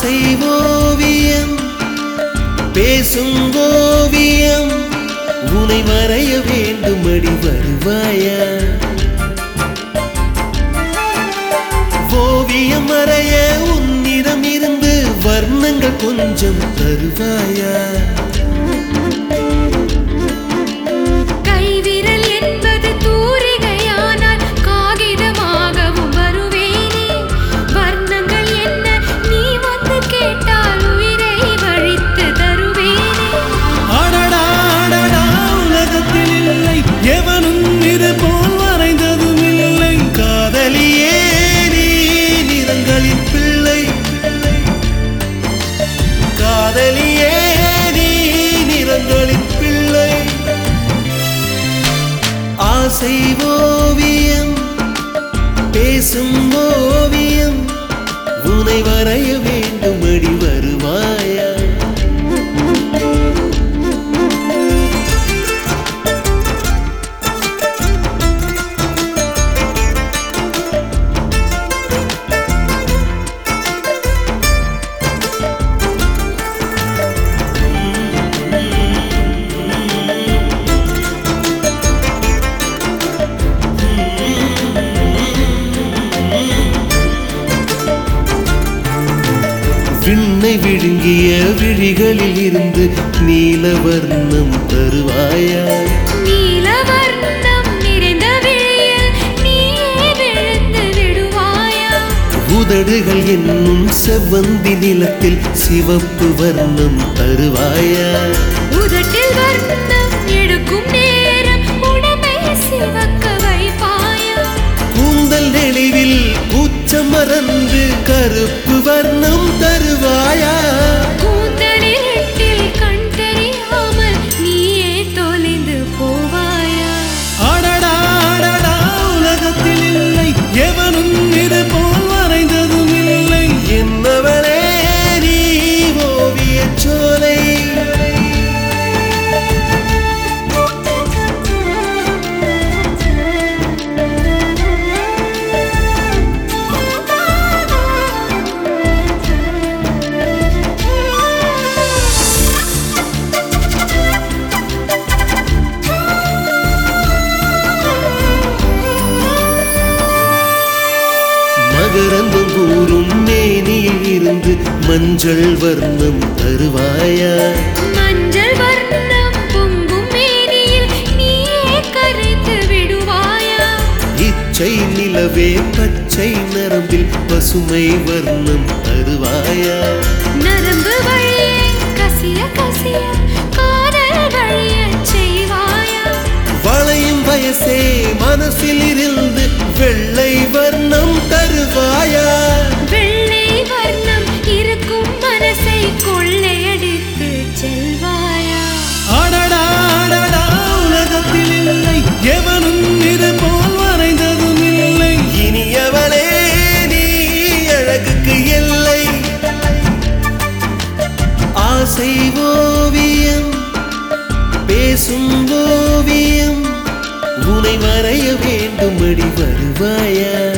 ஆசை ஓவியம் பேசும் ஓவியம் உனை வரைய வேண்டுமடி வருவாயா ஓவியம் வரைய உன்னிடம் இருந்து வர்ணங்கள் கொஞ்சம் தருவாயா கைவிரல் என்பது தூரிகையானால் காகிதமாகவும் வருவேனே வர்ணங்கள் என்ன நீ வந்து கேட்டால் உயிரை வழித்து தருவேனே அடடா அடடா உலகத்தில் இல்லை எவனும் இது போல் வரைந்ததும் இல்லை காதலியே நீ நிறங்களின் பிள்ளை காதலியே நீ நிறங்களின் பிள்ளை ஆசை ஓவியம் பேசும் ஓவியம் உனை வரைய வேண்டுமடி வருவாயா விண்ணை விழுங்கிய விழிகளில் இருந்து நீலவர்ணம் தருவாயா நீலவர்ணம் நிறைந்த விழியில் நீயே விழுந்து விடுவாயா உதடுகள் என்னும் செவ்வந்தி நிலத்தில் சிவப்பு வர்ணம் தருவாயா உதட்டில் வர்ணம் எடுக்கும் நேரம் உடம்பை சிவக்க வைப்பாயா கூந்தல் நெளிவில் கூச்சம் மறந்து கருப்பு வர்ணம் தருவாயா கூந்தலிரட்டில் கண் தெரியாமல் நீயே தொலைந்து போவாயா அடடா அடடா உலகத்தில் இல்லை எவனும் இது போல் வரைந்ததும் இல்லை என்னவளே நீ ஓவியச் சோலை மகரந்தம் கூறும் மேனியில் இருந்து மஞ்சள் வர்ணம் தருவாயா மஞ்சள் வர்ணம் பொங்கும் மேனியில் நீயே கரைத்து விடுவாயா இச்சை நிலவே பச்சை நரம்பில் பசுமை வர்ணம் தருவாயா நரம்பு வழியே கசிய கசிய காதல் வழியச் செய்வாயா வளையும் வயசே மனசில் இருந்து வெள்ளை வர்ணம் தருவாயா வெள்ளை வர்ணம் இருக்கும் மனசை கொள்ளையடித்து செல்வாயா அடடா அடடா உலகத்தில் இல்லை எவனும் இது போல் வரைந்ததும் இல்லை இனியவளே நீ அழகுக்கு எல்லை ஆசை ஓவியம் பேசும் ஓவியம் உனை வரைய வேண்டுமடி வருவாயா